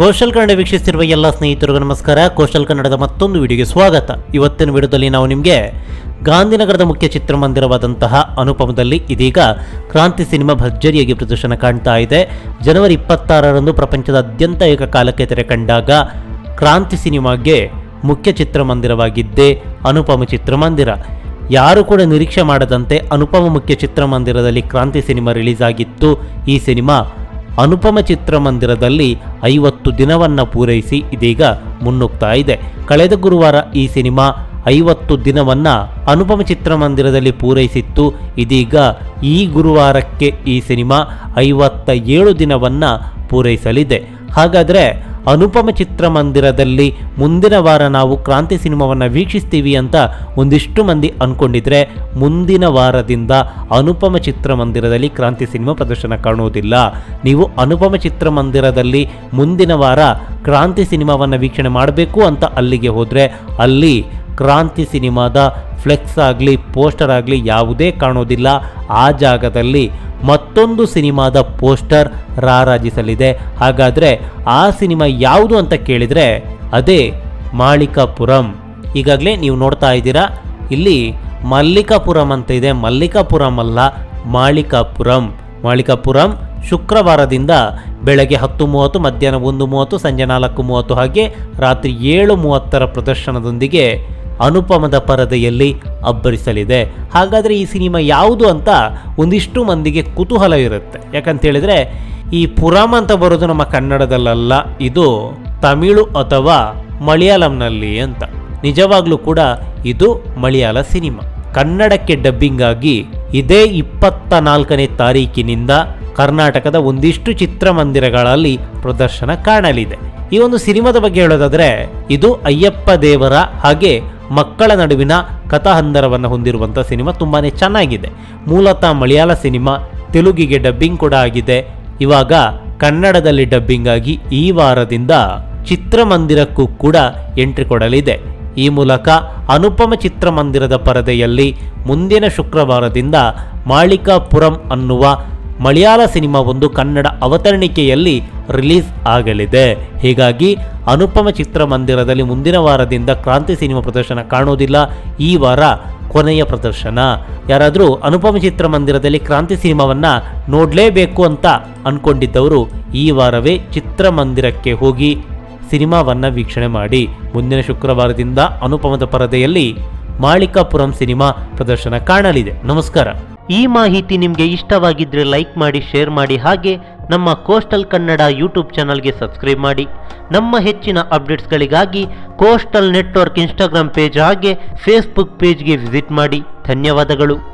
ಕೋಶಲ್ ಕನ್ನಡ ವೀಕ್ಷಿಸ್ತಿರುವ ಎಲ್ಲ ಸ್ನೇಹಿತರಿಗೂ ನಮಸ್ಕಾರ ಕೋಶಲ್ ಕನ್ನಡದ ಮತ್ತೊಂದು ವಿಡಿಯೋಗೆ ಸ್ವಾಗತ ಇವತ್ತಿನ ವಿಡಿಯೋದಲ್ಲಿ ನಾವು ನಿಮಗೆ ಗಾಂಧಿನಗರದ ಮುಖ್ಯ ಚಿತ್ರಮಂದಿರವಾದಂತಹ ಅನುಪಮದಲ್ಲಿ ಇದೀಗ ಕ್ರಾಂತಿ ಸಿನಿಮಾ ಭರ್ಜರಿಯಾಗಿ ಪ್ರದರ್ಶನ ಕಾಣ್ತಾ ಇದೆ ಜನವರಿ ಇಪ್ಪತ್ತಾರರಂದು ಪ್ರಪಂಚದಾದ್ಯಂತ ಏಕಕಾಲಕ್ಕೆ ತೆರೆ ಕಂಡಾಗ ಕ್ರಾಂತಿ ಸಿನಿಮಾಗೆ ಮುಖ್ಯ ಚಿತ್ರಮಂದಿರವಾಗಿದ್ದೇ ಅನುಪಮ ಚಿತ್ರಮಂದಿರ ಯಾರು ಕೂಡ ನಿರೀಕ್ಷೆ ಮಾಡದಂತೆ ಅನುಪಮ ಮುಖ್ಯ ಚಿತ್ರಮಂದಿರದಲ್ಲಿ ಕ್ರಾಂತಿ ಸಿನಿಮಾ ರಿಲೀಸ್ ಆಗಿತ್ತು ಈ ಸಿನಿಮಾ ಅನುಪಮ ಚಿತ್ರಮಂದಿರದಲ್ಲಿ ಐವತ್ತು ದಿನವನ್ನು ಪೂರೈಸಿ ಇದೀಗ ಮುನ್ನುಗ್ತಾ ಇದೆ ಕಳೆದ ಗುರುವಾರ ಈ ಸಿನಿಮಾ ಐವತ್ತು ದಿನವನ್ನು ಅನುಪಮ ಚಿತ್ರಮಂದಿರದಲ್ಲಿ ಪೂರೈಸಿತ್ತು ಇದೀಗ ಈ ಗುರುವಾರಕ್ಕೆ ಈ ಸಿನಿಮಾ ಐವತ್ತ ಏಳು ದಿನವನ್ನು ಪೂರೈಸಲಿದೆ ಹಾಗಾದರೆ ಅನುಪಮ ಚಿತ್ರಮಂದಿರದಲ್ಲಿ ಮುಂದಿನ ವಾರ ನಾವು ಕ್ರಾಂತಿ ಸಿನಿಮಾವನ್ನು ವೀಕ್ಷಿಸ್ತೀವಿ ಅಂತ ಒಂದಿಷ್ಟು ಮಂದಿ ಅಂದ್ಕೊಂಡಿದ್ರೆ ಮುಂದಿನ ವಾರದಿಂದ ಅನುಪಮ ಚಿತ್ರಮಂದಿರದಲ್ಲಿ ಕ್ರಾಂತಿ ಸಿನಿಮಾ ಪ್ರದರ್ಶನ ಕಾಣುವುದಿಲ್ಲ ನೀವು ಅನುಪಮ ಚಿತ್ರಮಂದಿರದಲ್ಲಿ ಮುಂದಿನ ವಾರ ಕ್ರಾಂತಿ ಸಿನಿಮಾವನ್ನು ವೀಕ್ಷಣೆ ಮಾಡಬೇಕು ಅಂತ ಅಲ್ಲಿಗೆ ಹೋದರೆ ಅಲ್ಲಿ ಕ್ರಾಂತಿ ಸಿನಿಮಾದ ಫ್ಲೆಕ್ಸ್ ಆಗಲಿ ಪೋಸ್ಟರ್ ಆಗಲಿ ಯಾವುದೇ ಕಾಣೋದಿಲ್ಲ ಆ ಜಾಗದಲ್ಲಿ ಮತ್ತೊಂದು ಸಿನಿಮಾದ ಪೋಸ್ಟರ್ ರಾರಾಜಿಸಲಿದೆ ಹಾಗಾದರೆ ಆ ಸಿನಿಮಾ ಯಾವುದು ಅಂತ ಕೇಳಿದರೆ ಅದೇ ಮಾಳಿಕಾಪುರಂ ಈಗಾಗಲೇ ನೀವು ನೋಡ್ತಾ ಇದ್ದೀರಾ ಇಲ್ಲಿ ಮಲ್ಲಿಕಾಪುರಂ ಅಂತ ಇದೆ ಮಲ್ಲಿಕಾಪುರಂ ಅಲ್ಲ ಮಾಳಿಕಾಪುರಂ ಮಾಳಿಕಾಪುರಂ ಶುಕ್ರವಾರದಿಂದ ಬೆಳಗ್ಗೆ ಹತ್ತು ಮೂವತ್ತು ಮಧ್ಯಾಹ್ನ ಒಂದು ಮೂವತ್ತು ಸಂಜೆ ನಾಲ್ಕು ಮೂವತ್ತು ಹಾಗೆ ರಾತ್ರಿ ಏಳು ಮೂವತ್ತರ ಪ್ರದರ್ಶನದೊಂದಿಗೆ ಅನುಪಮದ ಪರದೆಯಲ್ಲಿ ಅಬ್ಬರಿಸಲಿದೆ ಹಾಗಾದರೆ ಈ ಸಿನಿಮಾ ಯಾವುದು ಅಂತ ಒಂದಿಷ್ಟು ಮಂದಿಗೆ ಕುತೂಹಲ ಇರುತ್ತೆ ಯಾಕಂತ ಹೇಳಿದ್ರೆ ಈ ಪುರಾಮ್ ಅಂತ ಬರೋದು ನಮ್ಮ ಕನ್ನಡದಲ್ಲಲ್ಲ ಇದು ತಮಿಳು ಅಥವಾ ಮಲಯಾಳಂನಲ್ಲಿ ಅಂತ ನಿಜವಾಗ್ಲೂ ಕೂಡ ಇದು ಮಲಯಾಳ ಸಿನಿಮಾ ಕನ್ನಡಕ್ಕೆ ಡಬ್ಬಿಂಗ್ ಆಗಿ ಇದೇ ಇಪ್ಪತ್ತ ನಾಲ್ಕನೇ ತಾರೀಕಿನಿಂದ ಕರ್ನಾಟಕದ ಒಂದಿಷ್ಟು ಚಿತ್ರಮಂದಿರಗಳಲ್ಲಿ ಪ್ರದರ್ಶನ ಕಾಣಲಿದೆ ಈ ಒಂದು ಸಿನಿಮಾದ ಬಗ್ಗೆ ಹೇಳೋದಾದ್ರೆ ಇದು ಅಯ್ಯಪ್ಪ ದೇವರ ಹಾಗೆ ಮಕ್ಕಳ ನಡುವಿನ ಕಥಾಹಂದರವನ್ನು ಹೊಂದಿರುವಂಥ ಸಿನಿಮಾ ತುಂಬಾನೇ ಚೆನ್ನಾಗಿದೆ ಮೂಲತಃ ಮಲಯಾಳ ಸಿನಿಮಾ ತೆಲುಗಿಗೆ ಡಬ್ಬಿಂಗ್ ಕೂಡ ಆಗಿದೆ ಇವಾಗ ಕನ್ನಡದಲ್ಲಿ ಡಬ್ಬಿಂಗ್ ಆಗಿ ಈ ವಾರದಿಂದ ಚಿತ್ರಮಂದಿರಕ್ಕೂ ಕೂಡ ಎಂಟ್ರಿ ಕೊಡಲಿದೆ ಈ ಮೂಲಕ ಅನುಪಮ ಚಿತ್ರಮಂದಿರದ ಪರದೆಯಲ್ಲಿ ಮುಂದಿನ ಶುಕ್ರವಾರದಿಂದ ಮಾಳಿಕಾಪುರಂ ಅನ್ನುವ ಮಲಯಾಳ ಸಿನಿಮಾ ಒಂದು ಕನ್ನಡ ಅವತರಣಿಕೆಯಲ್ಲಿ ರಿಲೀಸ್ ಆಗಲಿದೆ ಹೀಗಾಗಿ ಅನುಪಮ ಚಿತ್ರಮಂದಿರದಲ್ಲಿ ಮುಂದಿನ ವಾರದಿಂದ ಕ್ರಾಂತಿ ಸಿನಿಮಾ ಪ್ರದರ್ಶನ ಕಾಣೋದಿಲ್ಲ ಈ ವಾರ ಕೊನೆಯ ಪ್ರದರ್ಶನ ಯಾರಾದರೂ ಅನುಪಮ ಚಿತ್ರಮಂದಿರದಲ್ಲಿ ಕ್ರಾಂತಿ ಸಿನಿಮಾವನ್ನು ನೋಡಲೇಬೇಕು ಅಂತ ಅಂದ್ಕೊಂಡಿದ್ದವರು ಈ ವಾರವೇ ಚಿತ್ರಮಂದಿರಕ್ಕೆ ಹೋಗಿ ಸಿನಿಮಾವನ್ನು ವೀಕ್ಷಣೆ ಮಾಡಿ ಮುಂದಿನ ಶುಕ್ರವಾರದಿಂದ ಅನುಪಮದ ಪರದೆಯಲ್ಲಿ ಮಾಳಿಕಾಪುರಂ ಸಿನಿಮಾ ಪ್ರದರ್ಶನ ಕಾಣಲಿದೆ ನಮಸ್ಕಾರ ಈ ಮಾಹಿತಿ ನಿಮಗೆ ಇಷ್ಟವಾಗಿದ್ದರೆ ಲೈಕ್ ಮಾಡಿ ಶೇರ್ ಮಾಡಿ ಹಾಗೆ ನಮ್ಮ ಕೋಸ್ಟಲ್ ಕನ್ನಡ ಯೂಟ್ಯೂಬ್ ಚಾನಲ್ಗೆ ಸಬ್ಸ್ಕ್ರೈಬ್ ಮಾಡಿ ನಮ್ಮ ಹೆಚ್ಚಿನ ಅಪ್ಡೇಟ್ಸ್ಗಳಿಗಾಗಿ ಕೋಸ್ಟಲ್ ನೆಟ್ವರ್ಕ್ ಇನ್ಸ್ಟಾಗ್ರಾಮ್ ಪೇಜ್ ಹಾಗೆ ಫೇಸ್ಬುಕ್ ಪೇಜ್ಗೆ ವಿಸಿಟ್ ಮಾಡಿ ಧನ್ಯವಾದಗಳು